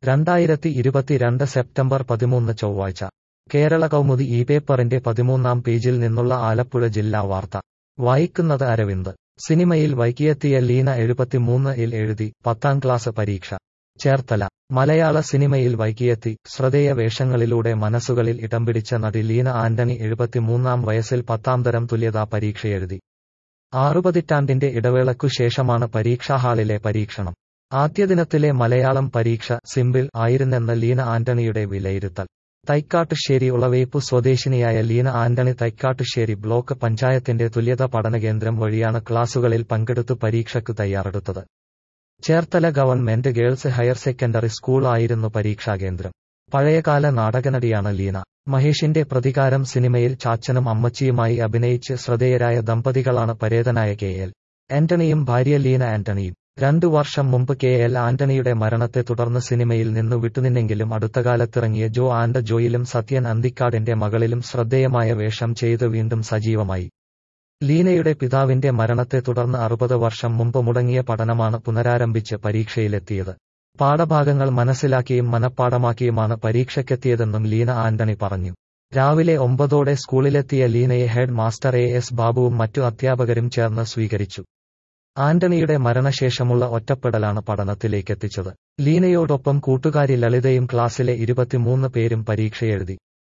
രണ്ടായിരത്തി ഇരുപത്തിരണ്ട് സെപ്റ്റംബർ പതിമൂന്ന് ചൊവ്വാഴ്ച കേരള കൗമുദി ഈ പേപ്പറിന്റെ പതിമൂന്നാം പേജിൽ നിന്നുള്ള ആലപ്പുഴ ജില്ലാ വാർത്ത വായിക്കുന്നത് അരവിന്ദ് സിനിമയിൽ വൈകിയെത്തിയ ലീന എഴുപത്തിമൂന്ന് ഇൽ എഴുതി പത്താം ക്ലാസ് പരീക്ഷ ചേർത്തല മലയാള സിനിമയിൽ വൈകിയെത്തി ശ്രദ്ധേയ വേഷങ്ങളിലൂടെ മനസ്സുകളിൽ ഇടം പിടിച്ച നടി ലീന ആന്റണി എഴുപത്തിമൂന്നാം വയസ്സിൽ പത്താം തരം തുല്യതാ പരീക്ഷയെഴുതി ആറുപതിറ്റാണ്ടിന്റെ ഇടവേളയ്ക്കു ശേഷമാണ് പരീക്ഷാ ഹാളിലെ പരീക്ഷണം ആദ്യ ദിനത്തിലെ മലയാളം പരീക്ഷ സിമ്പിൾ ആയിരുന്നെന്ന് ലീന ആന്റണിയുടെ വിലയിരുത്തൽ തൈക്കാട്ടുശ്ശേരി ഉളവേപ്പു സ്വദേശിനിയായ ലീന ആന്റണി തൈക്കാട്ടുശ്ശേരി ബ്ലോക്ക് പഞ്ചായത്തിന്റെ തുല്യത പഠനകേന്ദ്രം വഴിയാണ് ക്ലാസുകളിൽ പങ്കെടുത്തു പരീക്ഷയ്ക്കു തയ്യാറെടുത്തത് Cherthala government girls higher secondary school ആയിരുന്നു പരീക്ഷാകേന്ദ്രം പഴയകാല നാടകനടിയാണ് ലീന മഹേഷിന്റെ പ്രതികാരം സിനിമയിൽ ചാച്ചനും അമ്മച്ചിയുമായി അഭിനയിച്ച് ശ്രദ്ധേയരായ ദമ്പതികളാണ് പരേതനായ കെ എൽ ആന്റണിയും ഭാര്യ ലീന ആന്റണിയും രണ്ടു വർഷം മുമ്പ് കെ എൽ ആന്റണിയുടെ മരണത്തെ തുടർന്ന് സിനിമയിൽ നിന്നു വിട്ടുനിന്നെങ്കിലും അടുത്തകാലത്തിറങ്ങിയ ജോ ആൻഡ് ജോയിലും സത്യൻ അന്തിക്കാടിന്റെ മകളിലും ശ്രദ്ധേയമായ വേഷം ചെയ്ത് വീണ്ടും സജീവമായി ലീനയുടെ പിതാവിന്റെ മരണത്തെ തുടർന്ന് അറുപത് വർഷം മുമ്പ് മുടങ്ങിയ പഠനമാണ് പുനരാരംഭിച്ച് പരീക്ഷയിലെത്തിയത് പാഠഭാഗങ്ങൾ മനസ്സിലാക്കിയും മനഃപ്പാടമാക്കിയുമാണ് പരീക്ഷയ്ക്കെത്തിയതെന്നും ലീന ആന്റണി പറഞ്ഞു രാവിലെ ഒമ്പതോടെ സ്കൂളിലെത്തിയ ലീനയെ ഹെഡ് മാസ്റ്റർ എ എസ് ബാബുവും മറ്റു അധ്യാപകരും ചേർന്ന് സ്വീകരിച്ചു ആന്റണിയുടെ മരണശേഷമുള്ള ഒറ്റപ്പെടലാണ് പഠനത്തിലേക്കെത്തിച്ചത് ലീനയോടൊപ്പം കൂട്ടുകാരി ലളിതയും ക്ലാസ്സിലെ ഇരുപത്തിമൂന്ന് പേരും പരീക്ഷയെഴുതി